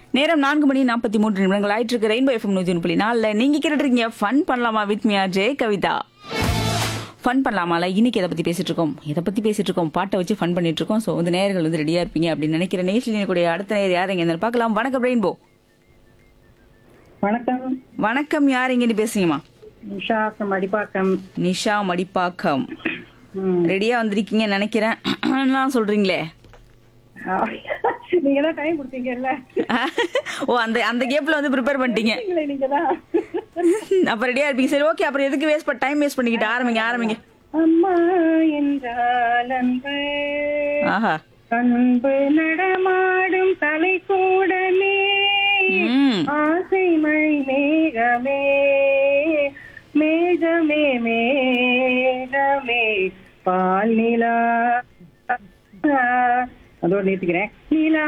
நேரம் நான்கு மணி நாற்பத்தி மூன்று நிமிடங்கள் ஆயிட்டு இருக்கு ரெயின்போ எஃப்எம் நூத்தி ஒன்று புள்ளி நாலுல நீங்க கேட்டுருக்கீங்க ஃபன் பண்ணலாமா with Mia J Kavitha fun பண்ணலாமால இன்னைக்கு எதை பத்தி பேசிட்டு இருக்கோம் எதை பத்தி பேசிட்டு இருக்கோம் பாட்டை வச்சு ஃபன் பண்ணிட்டு இருக்கோம் ஸோ வந்து நேயர்கள் வந்து ரெடியா இருப்பீங்க அப்படின்னு நினைக்கிற நேசில் கூடிய அடுத்த நேர் யார் எங்க இருந்தாலும் பார்க்கலாம் வணக்கம் ரெயின்போ வணக்கம் வணக்கம் யார் எங்கன்னு பேசுங்கம்மா உஷா from அடிப்பாக்கம் நிஷா மடிப்பாக்கம் ம். ரெடியா வந்திருக்கீங்கன்னு நினைக்கிறேன் நான் சொல்றீங்களே ஆ, நீங்க தான் டைம் கொடுத்தீங்கல்ல ஓ அந்த அந்த கேப்ல வந்து ப்ரிப்பேர் பண்ணிட்டீங்க நீங்களே நீங்க தான் அப்ப ரெடியா இருப்பீங்க சரி ஓகே அப்புறம் எதுக்கு வேஸ்ட் பண்ண டைம் வேஸ்ட் பண்ணிக்கிட்டு ஆரம்பிங்க ஆரம்பிங்க அம்மா என்றால் அன்பு ஆஹா அன்பு நடமாடும் தலை கூடமே ம் ஆசை மழை மேகமே மேகமே மேகமே பால் நிலா அதோட நிறுத்திக்கிறேன் நிலா